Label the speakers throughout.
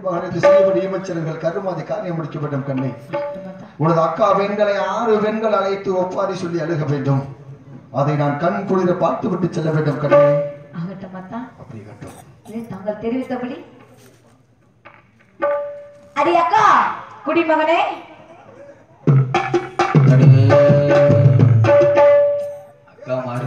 Speaker 1: குடிமகனுக்கு செய்யப்படி அமைச்சர்கள் கருமாதி காரியம் முடிக்க வேண்டும் கண்ணை உனது அக்கா பெண்களை ஆறு பெண்கள் அழைத்து ஒப்பாரி சொல்லி அழுக வேண்டும் அதை நான் கண் குளிர பார்த்து விட்டு செல்ல வேண்டும் கண்ணே
Speaker 2: ஆகட்டும் அத்தா
Speaker 1: அப்படி கட்டும்
Speaker 2: இது தாங்கள் தெரிவித்தபடி அடி அக்கா குடிமகனே
Speaker 3: அக்கா மாறு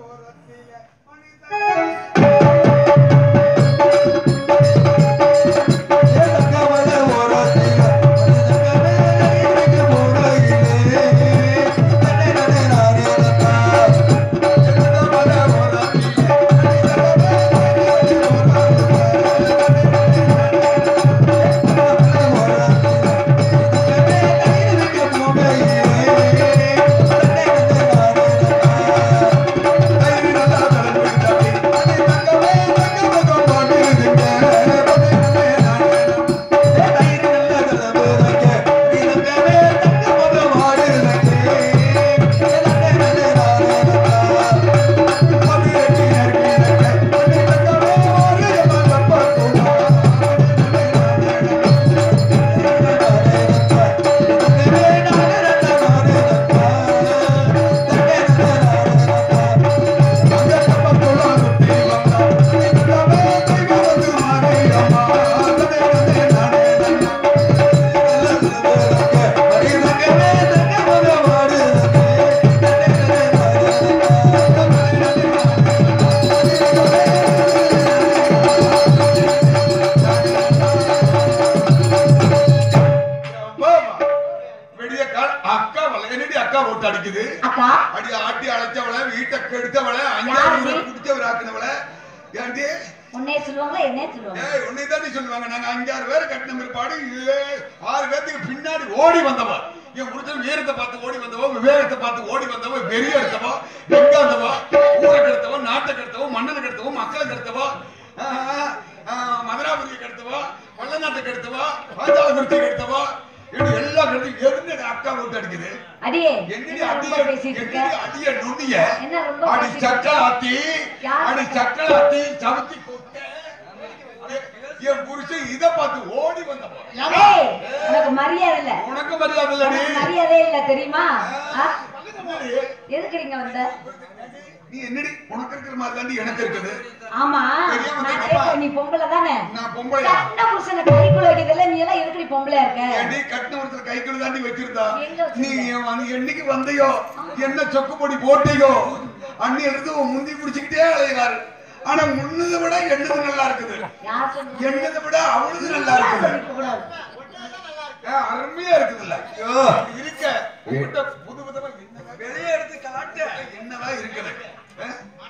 Speaker 4: விடிய கால் அக்கா வள என்னடி அக்கா ஓட்டு அடிக்குது
Speaker 2: அக்கா
Speaker 4: அடி ஆட்டி அழைச்சவள வீட்டை கெடுத்தவள
Speaker 2: யாரு
Speaker 4: அஞ்சாறு
Speaker 2: நீ?
Speaker 4: குடிச்சவர் ஆக்குனவள ஏன்டி
Speaker 2: உன்னைய சொல்லுவாங்களா என்னைய சொல்லுவாங்க
Speaker 4: ஏய் உன்னை தாண்டி சொல்லுவாங்க நாங்க அஞ்சாறு பேர் கட்டின பிற்பாடு ஏ- ஆறு பேர்த்துக்கு பின்னாடி ஓடி வந்தவா என் புருஷன் வீரத்தை பார்த்து ஓடி வந்தவோ விவேகத்தை பார்த்து ஓடி வந்தவோ வெறிய எடுத்தவோ எங்க வந்தவோ ஊரை கெடுத்தவோ நாட்டை கெடுத்தவோ மன்னனை கெடுத்தவோ மக்களை கெடுத்தவோ ஆஹ், ஆஹ், மதுராபுரியை கெடுத்தவோ வல்லநாட்டை கெடுத்தவோ பாஞ்சாலபுரத்தை கெடுத்தவோ இப்படி எல்லா கெடுத்து எதுன்னு அக்கா ஓட்டு அடிக்குது
Speaker 2: அடியே
Speaker 4: என்னடி
Speaker 2: என்ன
Speaker 4: அடிய
Speaker 2: ரொம்ப பேசிட்டு இருக்க
Speaker 4: என்னடி அடிய நுண்ணிய
Speaker 2: என்ன ரொம்ப
Speaker 4: அடி
Speaker 2: பேசிட்டு
Speaker 4: சக்கலாத்தி
Speaker 2: யார்
Speaker 4: அடி சக்கலாத்தி சவுத்தி கொட்ட என் புருஷன் இத பார்த்து ஓடி வந்தப்போ
Speaker 2: ஏய், உனக்கு மரியாதை இல்ல
Speaker 4: உனக்கு மரியாதை இல்லடி
Speaker 2: உனக்கு மரியாதை இல்ல தெரியுமா ஆ?
Speaker 4: என்னடி?
Speaker 2: எதுக்கு நீங்க வந்த
Speaker 4: நீ என்னடி உனக்கு இருக்கிற மாதிரி தாண்டி எனக்கு இருக்குது
Speaker 2: ஆமா
Speaker 4: தெரியாம
Speaker 2: நான்
Speaker 4: கேட்டப்பா.
Speaker 2: கேட்கிறேன், நீ பொம்பளை தானே
Speaker 4: நான் பொம்பளை
Speaker 2: கண்ண புருஷனை கைக்குள்ள வைக்கிறதுல நீ எல்லாம் எதுக்கு நீ பொம்பளையா இருக்க
Speaker 4: ஏடி கட்டின ஒருத்தர் கைக்குள்ள தாண்டி வச்சிருந்தா
Speaker 2: எங்க வச்சிருந்த?
Speaker 4: நீ என் என்னைக்கு வந்தையோ என்ன சொக்கு பொடி போட்டியோ அண்ணி எடுத்து உன் முந்தி பிடிச்சுக்கிட்டே அலைகிறாரு ஆனா முன்னதை விட என்னது நல்லா இருக்குது
Speaker 2: யார் சொன்னது?
Speaker 4: என்னதை விட அவளுது நல்லா
Speaker 2: யார்
Speaker 4: இருக்குது
Speaker 2: சொல்லிக்க கூடாது?
Speaker 4: ஏ, அருமையா இருக்குதுல்ல இருக்க உங்ககிட்ட புது விதமா என்னதான் வெளியே எடுத்து காட்ட என்னதான் இருக்குது ஆ?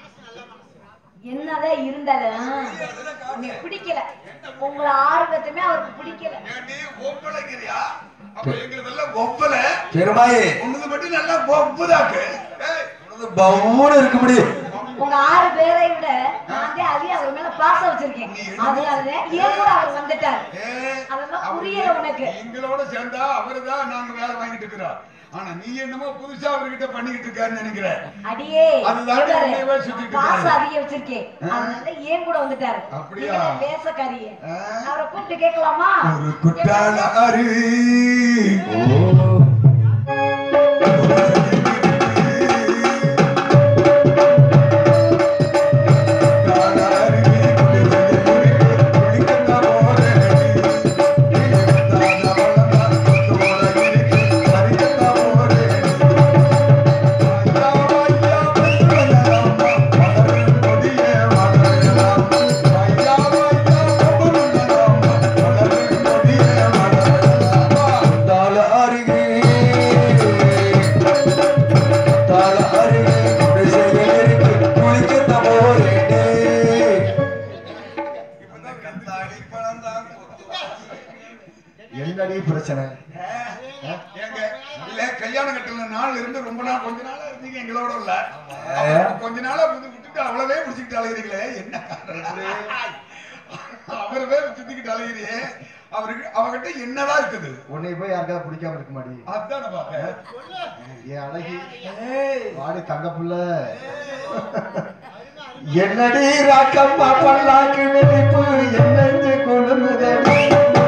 Speaker 2: என்னதான் இருந்தாலும் உன்னை பிடிக்கல உங்களை ஆறு பேத்துமே அவருக்கு பிடிக்கல
Speaker 4: ஏண்டி ஒப்பளைக்கிறியா அப்ப எங்களுதெல்லாம் ஒப்பல
Speaker 3: பெருமாயே
Speaker 4: உன்னது மட்டும் நல்லா ஒப்புதாக்கு ஏய்,
Speaker 3: பவுன் இருக்க முடியும்
Speaker 2: உங்க ஆறு பேரை விட நான் தான் அதிகம் அவர் மேல பாசம் வச்சிருக்கேன் அதனாலதான் ஏன் கூட அவர் வந்துட்டார்
Speaker 4: ஏய்,
Speaker 2: அதெல்லாம் புரியல உனக்கு
Speaker 4: எங்களோட சேர்ந்தா அவர்தான் நாங்க வேலை வாங்கிட்டு இருக்கிறோம் ஆனா நீ என்னமோ புதுசா அவர்கிட்ட பண்ணிக்கிட்டு இருக்காருன்னு நினைக்கிறேன்
Speaker 2: அடியே
Speaker 4: அதுதான்
Speaker 2: இவரு
Speaker 4: உன்னையவே சுத்திட்டு
Speaker 2: பாசம்
Speaker 4: இருக்காரு.
Speaker 2: அதிகம் வச்சிருக்கேன் அதனால ஏன் கூட வந்துட்டாரு
Speaker 4: அப்படியா?
Speaker 2: நீங்க பேசக்காரிய
Speaker 4: ஆ?
Speaker 2: அவரை கூப்பிட்டு கேட்கலாமா
Speaker 4: ஒரு குட்டால அருவி
Speaker 3: தாள அருகே தாள அருகே குடிசையில் இருக்கு குளிக்கத்தான் போறேனே
Speaker 1: என்னடி பிரச்சனை
Speaker 4: ஏங்க, இல்ல, கல்யாணம் கட்டின நாள்ல இருந்து ரொம்ப நாள் கொஞ்ச நாளா இருந்தீங்க எங்களோட இல்ல கொஞ்ச நாளா வந்து விட்டுட்டு அவ்வளவே முடிச்சுக்கிட்டு அலைகிறீங்களே என்ன காரணம் அவரவே சுத்திக்கிட்டு அலைகிறீங்க அவருக்கு அவகிட்ட என்னதான் இருக்குது
Speaker 1: உன்னை போய் யாருக்காவது பிடிக்காம இருக்க மாடி
Speaker 4: அதான் நான் பார்த்தேன்
Speaker 1: என் அழகி வாடி தங்க புள்ள என்னடி ராக்கம்மா பல்லாக்கு வெடிப்பு என்னஞ்சு கொழுமுதடி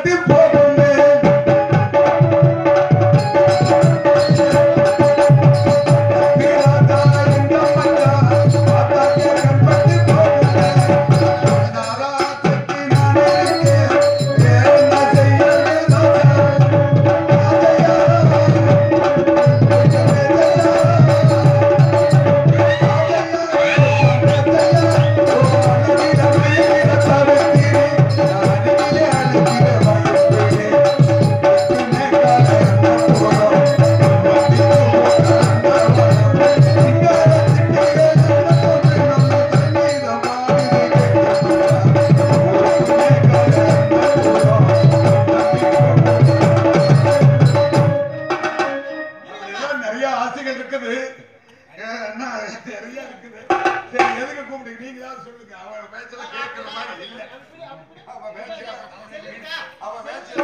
Speaker 4: கண்பட்டு போகுமே ராஜா எங்க மச்சா பார்த்தாக்க கண்பட்டு போகுமே நாரா தட்டி நானே வேற என்ன செய்யவே ராஜா ராஜையா இதெல்லாம் நிறைய ஆசைகள் இருக்குது அஹ் என்ன நிறைய இருக்குது சரி எதுக்கு கூப்பிட்டு நீங்க தான் சொல்லுங்க அவன் பேச்சல கேட்கிற மாதிரி இல்ல அவன் பேச்சல அவன் பேச்சல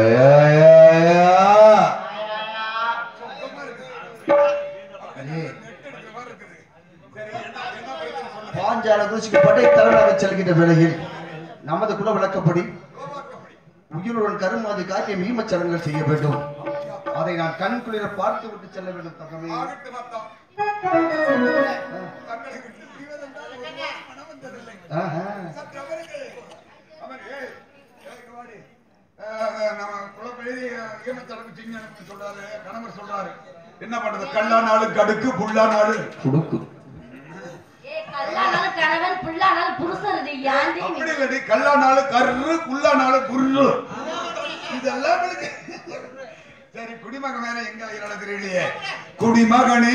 Speaker 4: சொக்கமா இருக்குது அவன் நெட் எடுக்கிற மாதிரி இருக்குது சரி என்ன என்ன பிரச்சனை சொல்லுங்க
Speaker 1: பாஞ்சால தூசிக்கு படை தலைவராக செல்கின்ற வேளையில் நமது குல விளக்கப்படி
Speaker 4: கோபாக்கப்படி
Speaker 1: உயிருடன் கருமாதி காரியம் ஈமச்சடங்குகள் செய்ய வேண்டும் அதை நான் கண் குளிர பார்த்து விட்டு செல்ல வேண்டும் தகவே
Speaker 4: ஆகட்டு மத்தம் தங்களுக்கு தீவதென்றால் ஒரு மனம் வந்ததில்லை
Speaker 1: ஆஹா.
Speaker 4: சற்று அவருக்கு அவர் ஏய் ஏய், இங்க வாடி. அஹ், நம்ம குலப்பெரி ஈமச்சடங்கு செஞ்சு சொல்றாரு கணவர் சொல்றாரு என்ன பண்றது கல்லா நாளு கடுக்கு புல்லா நாளு
Speaker 3: குடுக்கு
Speaker 2: ஏ கல்லானாலும் கணவன் புல்லானாலும் புருஷன் இது ஏன்டி நீ-
Speaker 4: அப்படி இல்லடி கல்லா நாளு கர்ரு புல்லா நாளு குர்ரு இதெல்லாம் உங்களுக்கு சரி குடிமகன் வேற எங்க இல்லாத தெரியலையே குடிமகனே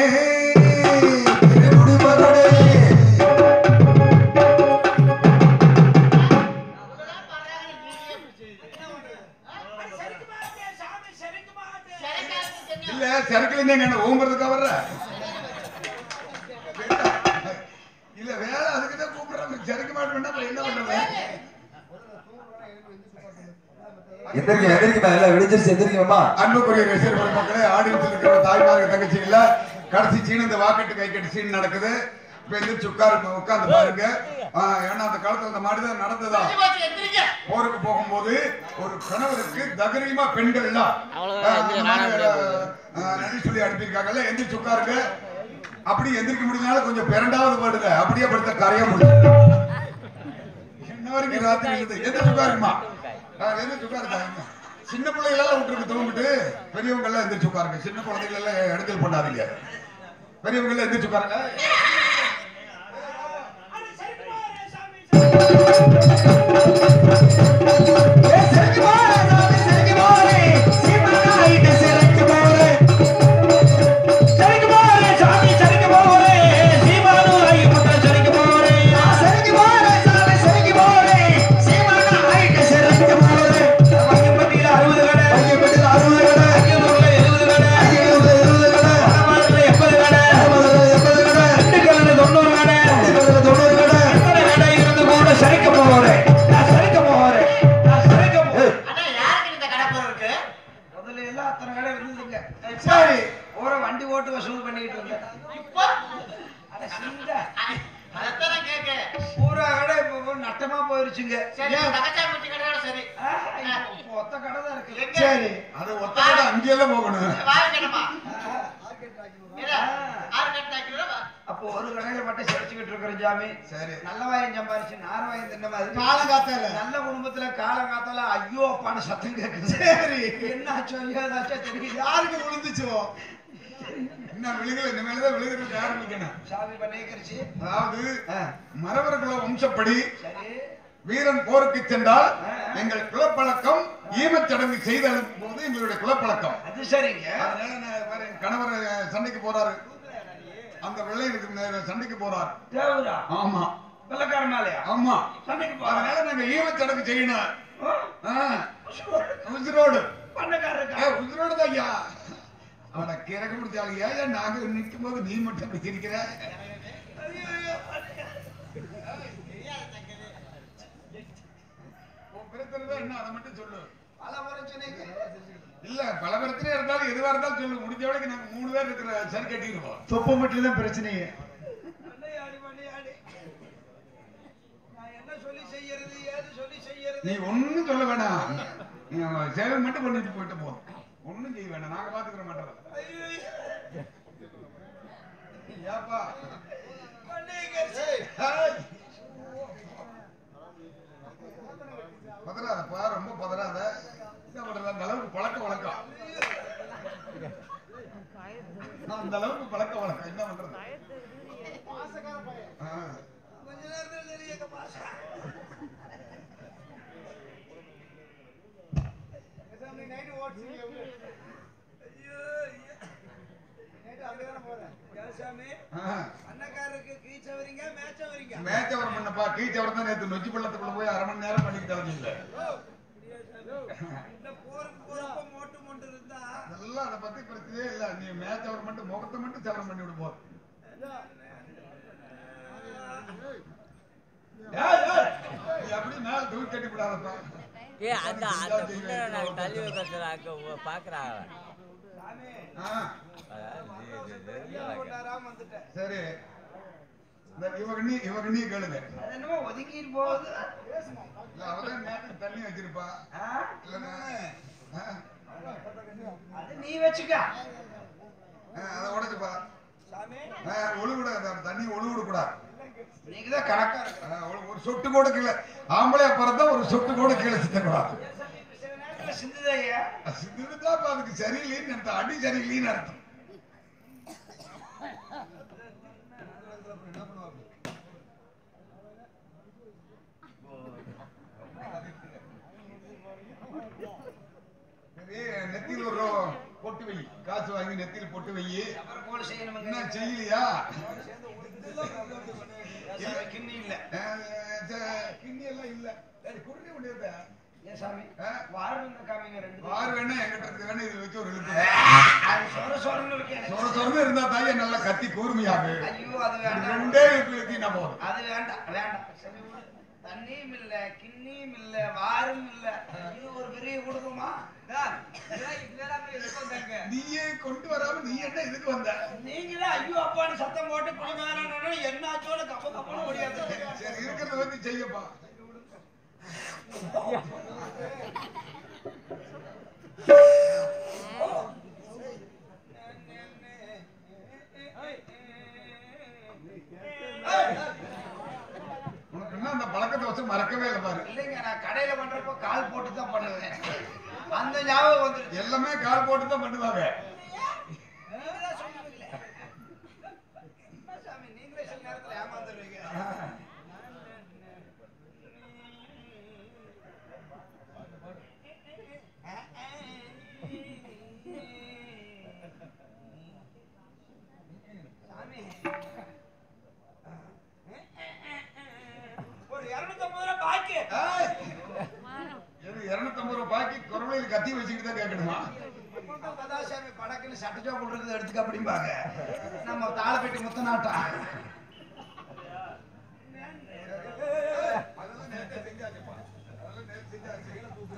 Speaker 4: குடிமகனே இல்ல சரக்குல இருந்து என்ன ஊம்புறதுக்கா வர்ற இல்ல வேலை அதுக்கு தான் கூப்பிடுறாங்க சரக்கு மாட்டோம்னா அப்புறம் என்ன பண்றது
Speaker 3: எந்திரிக்க எந்திரிக்கமா எல்லாம் வெடிச்சிருச்சு எந்திரிக்கமா
Speaker 4: அன்புக்குரிய ரசிகர்கள் மக்களே ஆடியன்ஸ் இருக்கிற தாய்மார்கள் தங்கச்சிங்கள கடைசி சீன் இந்த வாக்கெட்டு கை கட்டி சீன் நடக்குது இப்ப எந்திரிச்சு உட்காரு உட்கார்ந்து பாருங்க ஆ, ஏன்னா அந்த காலத்துல அந்த மாதிரி தான் நடந்ததா போருக்கு போகும்போது ஒரு கணவருக்கு தகரியமா பெண்கள் எல்லாம் ஆ, இந்த மாதிரி, ஆ, நன்றி சொல்லி அனுப்பியிருக்காங்கல்ல எந்திரிச்சு உட்காருங்க அப்படி எந்திரிக்க முடியலனாலும் கொஞ்சம் பிறண்டாவது படுங்க அப்படியே படுத்த கரையா முடியும் என்ன வரைக்கும் ராத்திரி இருக்குது எந்திரிச்சு உட்காருங்கம்மா ஆ, எந்திரிச்சு உட்காருங்க சின்ன பிள்ளைகளெல்லாம் விட்டுருக்கு தூங்கிட்டு பெரியவங்க எல்லாம் எந்திரிச்சு உட்காருங்க சின்ன குழந்தைகள் எல்லாம் இடத்தில் பண்ணாதீங்க பெரியவங்க எல்லாம் எந்திரிச்சு உட்காருங்க
Speaker 5: முதல்ல எல்லாம் அத்தனை கடை இருந்ததுங்க
Speaker 4: சரி
Speaker 5: ஒரு வண்டி ஓட்டு வசூல் பண்ணிட்டு இருந்தேன் அட சிங்க. பூரா கடை இப்போ இப்போ நட்டமா போயிருச்சுங்க ஆ, இப்போ ஒத்த கடை தான் இருக்கு
Speaker 4: சரி அது ஒத்தக்கடை அங்கெல்லாம் போகணும்
Speaker 5: அப்போ ஒரு கடையில மட்டும் சிரிச்சுக்கிட்டு இருக்கிறோம் ஜாமி
Speaker 4: சரி
Speaker 5: நல்ல வாயம் சம்பாரிச்சு நார வாயம் தின்ன மாதிரி
Speaker 4: காலங்காத்தால
Speaker 5: நல்ல குடும்பத்துல காலங்காத்தால ஐயோ அப்பான்னு சத்தம் கேக்குது
Speaker 4: சரி
Speaker 5: என்ன ஆச்சோ ஐயோ ஏதாச்சோ தெரியுது
Speaker 4: யாருக்கு விழுந்துச்சோ என்ன விழுகல இனிமேல்தான் விழுகிறதுக்கு ஆரம்பிக்கணும்
Speaker 5: சாமி பண்ணிக்கிருச்சு
Speaker 4: அதாவது
Speaker 5: ஆ,
Speaker 4: மரபர்குல வம்சப்படி
Speaker 5: சரி
Speaker 4: வீரன் போருக்கு சென்றால் எங்கள் குலப்பழக்கம் ஈமச்சடங்கு செய்த போது எங்களுடைய குலப்பழக்கம்
Speaker 5: அது சரிங்க
Speaker 4: அதனால நான் பாரு, என் கணவர் சண்டைக்கு போறாரு அந்த வெள்ளையனுக்கு நே- சண்டைக்கு போறார்
Speaker 5: தேவரா
Speaker 4: ஆமா
Speaker 5: வெள்ளக்காரனாலயா
Speaker 4: ஆமா
Speaker 5: சண்டைக்கு போறேன்
Speaker 4: அதனால நாங்க ஈமச்சடங்கு செய்யணும் ஆ, உசுரோடு
Speaker 5: பண்ணக்காரருக்கா
Speaker 4: ஏய், உசுரோடு தான் ஐயா அவனை கிறக்கு பிடிச்சாலும் ஏன் நாங்க நிற்கும் போது நீ மட்டும் இப்படி சிரிக்கிற உன் பிரச்சனை தான் என்ன அதை மட்டும் சொல்லு
Speaker 5: பல பிரச்சனைக்கு
Speaker 4: இல்ல பல பிரச்சனை இருந்தாலும் எதுவா இருந்தாலும் சொல்லு முடிஞ்ச வரைக்கும் நாங்க மூணு பேர் இருக்கிற சரி கட்டிடுவோம்
Speaker 1: தொப்பை மட்டும் தான் பிரச்சனையே
Speaker 5: பண்ணையாடி, பண்ணையாடி. நான் என்ன சொல்லி செய்யறது ஏது சொல்லி செய்யறது
Speaker 4: நீ ஒண்ணும் சொல்ல வேணாம் நீங்க சேவை மட்டும் பண்ணிட்டு போயிட்டு போதும் ஒண்ணும் செய்ய வேண்டாம் நாங்க பாத்துக்கிற மாட்டோம் ஏப்பா ஹேய். பதறாதப்பா ரொம்ப பதறாத என்ன பண்றது அந்த அளவுக்கு பழக்க வழக்கம் அந்த அளவுக்கு பழக்க வழக்கம் என்ன பண்றது ஆ. ஆ.
Speaker 5: அண்ணக்காரருக்கு கீச்சவரிங்க மேச்சவரிங்க
Speaker 4: மேட்சவர் பண்ணப்பா கீச்சவர் தான் நேத்து நொச்சி பள்ளத்துக்குள்ள போய் அரை மணி நேரம் பண்ணிட்டு தலைஞ்சில்ல
Speaker 5: இந்த போருக்கு போறப்ப மோட்டு மொண்டு இருந்தா
Speaker 4: அதெல்லாம் அதை பத்தி பிரச்சனையே இல்ல நீ மேட்சவர் மட்டும் முகத்தை மட்டும் சவரம் பண்ணி விடு போதும் ஏய், ஏய், நீ அப்படி மேல தூக்கி கட்டி விடாதப்பா
Speaker 6: ஏ அந்த அந்த புள்ள நாங்க தள்ளி வைக்கிறாங்க பாக்குறாங்க
Speaker 4: ஆ,
Speaker 5: கொண்டாராம வந்துட்டேன்
Speaker 4: சரி இந்த இவங்க நீ இவங்க நீ கேளுங்க
Speaker 5: அது என்னமோ ஒதுக்கிட்டு போகுது
Speaker 4: இல்ல, அவதான் நேரத்துக்கு தண்ணி வச்சிருப்பா
Speaker 5: ஆ?
Speaker 4: இல்லைன்னா, ஆ,
Speaker 5: அது நீ வச்சுக்க
Speaker 4: ஆ, அதை உடைச்சுப்பா
Speaker 5: சாமி
Speaker 4: ஒழுவிட தண்ணி ஒழுவிட கூடாது
Speaker 5: நீங்க தான் கணக்கா இருக்கு
Speaker 4: ஆ, ஒரு- ஒரு சொட்டு கூட கீழே ஆம்பளையா பிறந்தா ஒரு சொட்டு கூட கீழே சித்தக்கூடாது
Speaker 5: சில நேரத்துல சிந்துதையா
Speaker 4: சிந்துதான் இப்ப அதுக்கு சரியில்லைன்னு அர்த்தம் அடி சரியில்லைன்னு அர்த்தம் சரி நெத்தியில் ஒரு பொட்டு வை காசு வாங்கி நெத்தியில் பொட்டு வை
Speaker 5: அப்புறம் போல செய்யணுமுங்க
Speaker 4: என்ன செய்யலையா
Speaker 5: சாமி, கிண்ணி இல்ல
Speaker 4: அஹ், ச- கிண்ணி எல்லாம் இல்ல சரி, குருணி ஒண்ணு இருக்கா?
Speaker 5: ஏன் சாமி
Speaker 4: ஆ?
Speaker 5: வாழ்வு காமிங்க ரெண்டு
Speaker 4: வார் வேணா என்கிட்ட இருக்கு வேணா இதை வச்சு ஒரு இழுப்பு
Speaker 5: அது சொர சொரன்னு இருக்கு எனக்கு.
Speaker 4: சொர சொரன்னு இருந்தா தாயே நல்லா கத்தி கூர்மையாகு
Speaker 5: ஐயோ அது வேண்டாம்
Speaker 4: ரெண்டே இழுப்பு இழுத்தினா போதும்
Speaker 5: அது வேண்டாம் வேண்டாம் சரி விடு. தண்ணியும் இல்ல கிண்ணியும் இல்ல வாரும் இல்ல இது ஒரு பெரிய குடும்பமா
Speaker 4: நீயே கொண்டு வராம நீ என்ன இதுக்கு வந்த
Speaker 5: நீங்களே ஐயோ அப்பான்னு சத்தம் போட்டு குடிமகன என்ன ஆச்சோட கப்ப கப்பன்னு ஓடியாந்து
Speaker 4: சரி இருக்கிறத வந்து செய்யப்பா உனக்கு என்ன அந்த பழக்கத்தை வச்சு மறக்கவே இல்லை பாரு
Speaker 5: இல்லைங்க நான் கடையில பண்றப்போ கால் போட்டு தான் பண்ணுவேன் அந்த ஞாபகம் வந்துருச்சு
Speaker 4: எல்லாமே கால் போட்டு தான் பண்ணுவாங்க
Speaker 5: நீங்களே சொல்லுவீங்களே. என்ன சாமி, நீங்களே சில நேரத்துல ஏமாந்துருவீங்க. சாமி. ஒரு இருநூத்தம்பது ரூபாய் பாக்கி
Speaker 4: ஏய்! எது 250 ரூபாய் பாக்கி குரலையில் கத்தி வச்சுக்கிட்டு தான் கேட்கணுமா
Speaker 5: அப்பதான் கதாசாமி படக்குன்னு சட்டச்சோ கொடுக்குறது எடுத்துக்க அப்படிம்பாங்க நம்ம தாளப்பேட்டி முத்தநாட்டா
Speaker 4: அதெல்லாம் நேத்தே செஞ்சாச்சுப்பா. அதெல்லாம் நேத்து செஞ்சாச்சு.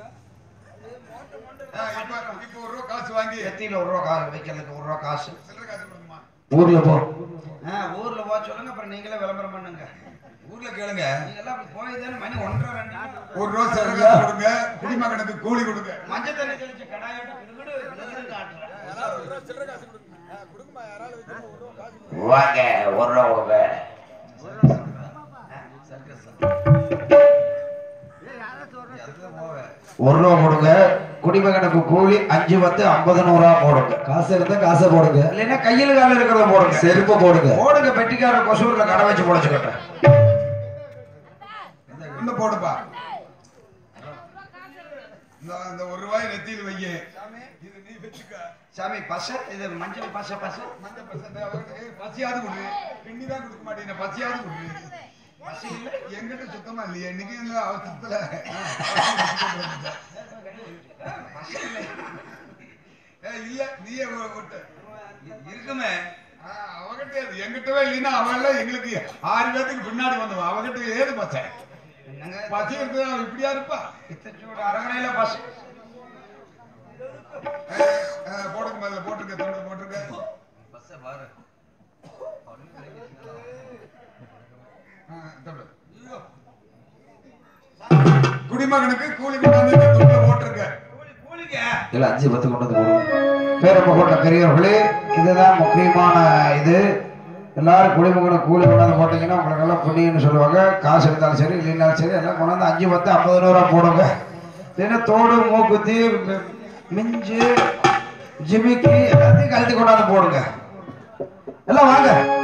Speaker 4: ஆ, இப்ப இப்ப ஒரு ரூபா காசு வாங்கி
Speaker 5: எத்தியில ஒரு ரூபா காசு வைக்கிறதுக்கு ஒரு ரூபா காசு
Speaker 4: சில்லறை காசு கொடுக்குமா
Speaker 1: ஊர்ல போ
Speaker 5: ஆ, ஊர்ல போக சொல்லுங்க அப்புறம் நீங்களே விளம்பரம் பண்ணுங்க
Speaker 3: ஊர்ல கேளுங்க
Speaker 5: நீங்க எல்லாம் அப்படி போய் தானே மணி ஒன்றரை ரெண்டு
Speaker 4: ஒரு ரூபா சில்லறை காசு கொடுங்க குடிமகனுக்கு கூலி கொடுங்க
Speaker 5: மஞ்சள் தண்ணி தெளிச்சு கடாயோட கிடுகிடு கிடுகிடு காட்டுறேன்
Speaker 7: வாங்க ஒரு ரூபா கொடுங்க
Speaker 3: ஒரு ரூபா போடுங்க குடிமகனுக்கு கூலி அஞ்சு பத்து ஐம்பது நூறா போடுங்க
Speaker 1: காசு இருந்தா காசை போடுங்க
Speaker 5: இல்லைன்னா கையில் கால இருக்கிறத போடுங்க
Speaker 1: செருப்பை போடுங்க
Speaker 5: போடுங்க பெட்டிக்கார கொசூர்ல கடை வச்சு பொழைச்சுக்கிட்டேன்
Speaker 4: இன்னும் போடுப்பா இந்த இந்த ஒரு ரூபாய் நெத்தியில் வையே இது நீ வச்சுக்க
Speaker 5: சாமி பச இது மஞ்சள் பச பச
Speaker 4: மஞ்சள் பசங்க அவர்கிட்ட, ஏய், பசியாவது கொடு கிண்ணி தான் கொடுக்க மாட்டேங்க பசியாவது கொடு
Speaker 5: பசி இல்ல
Speaker 4: என்கிட்ட சுத்தமா இல்லையே இன்னைக்கு இல்ல அவசரத்துல ஏய், இல்ல நீயே வி- விட்டு
Speaker 5: இருக்குமே
Speaker 4: ஆ, அவகிட்ட அது என்கிட்டவே இல்லைன்னா அவன் எல்லாம் எங்களுக்கு ஆறு பேத்துக்கு பின்னாடி வந்தவன் அவகிட்ட ஏது பச்சை
Speaker 5: என்னங்க
Speaker 4: பச்சை இருக்குது அவன் இப்படியா இருப்பா
Speaker 5: இத்தச்சோட அரமனையில பஸ்
Speaker 4: ஆ, ஆ, போட்டுக்க முதல்ல போட்டுருக்க தொண்டு போட்டுருக்க ஆ, தொடு. குடிமகனுக்கு கூலி கொண்டாந்து இந்த துண்டுல போட்டிருக்க
Speaker 3: இல்ல அஞ்சு பத்து கொண்டு வந்து போடுவோம் பேரப்ப கொண்ட பெரியவர்களே இதுதான் முக்கியமான இது எல்லாரும் குடிமகனை கூலி கொண்டாந்து போட்டீங்கன்னா உங்களுக்கு எல்லாம் புண்ணியம்னு சொல்லுவாங்க காசு இருந்தாலும் சரி இல்லைனாலும் சரி எல்லாம் கொண்டாந்து அஞ்சு பத்து ஐம்பது நூறுரூவா போடுங்க இல்லைன்னா தோடு மூக்குத்தி மி- மிஞ்சு ஜிமிக்கி எல்லாத்தையும் கழட்டி கொண்டாந்து போடுங்க எல்லாம் வாங்க